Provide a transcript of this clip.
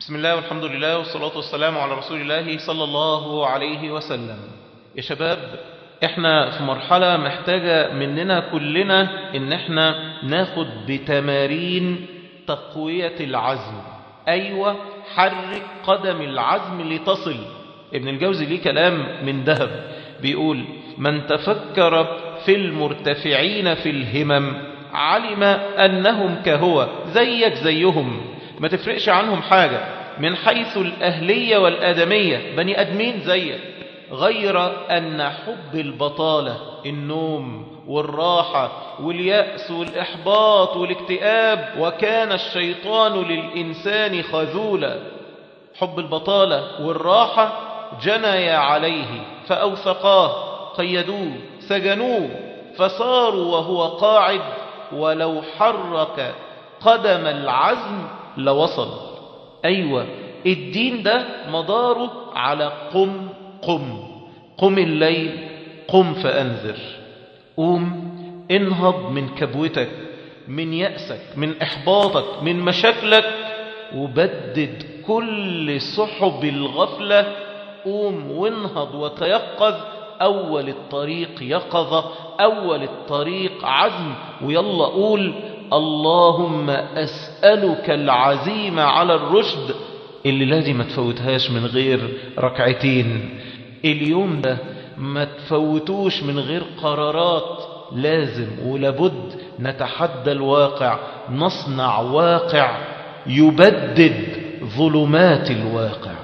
بسم الله والحمد لله والصلاة والسلام على رسول الله صلى الله عليه وسلم يا شباب احنا في مرحلة محتاجة مننا كلنا ان احنا ناخد بتمارين تقوية العزم ايوة حرك قدم العزم لتصل ابن الجوزي ليه كلام من ذهب بيقول من تفكر في المرتفعين في الهمم علم أنهم كهو زيك زيهم ما تفرقش عنهم حاجة من حيث الأهلية والآدمية بني أدمين زيك غير أن حب البطالة النوم والراحة واليأس والإحباط والاكتئاب وكان الشيطان للإنسان خذولا حب البطالة والراحة جنيا عليه فأوثقاه قيدوه سجنوه فصاروا وهو قاعد ولو حرك قدم العزم لوصل أيوة الدين ده مداره على قم قم قم الليل قم فأنذر قوم انهض من كبوتك من يأسك من إحباطك من مشاكلك وبدد كل سحب الغفلة قوم وانهض وتيقظ أول الطريق يقظة أول الطريق عزم ويلا قول اللهم أسألك العزيمة على الرشد اللي لازم ما تفوتهاش من غير ركعتين اليوم ده ما تفوتوش من غير قرارات لازم ولابد نتحدى الواقع نصنع واقع يبدد ظلمات الواقع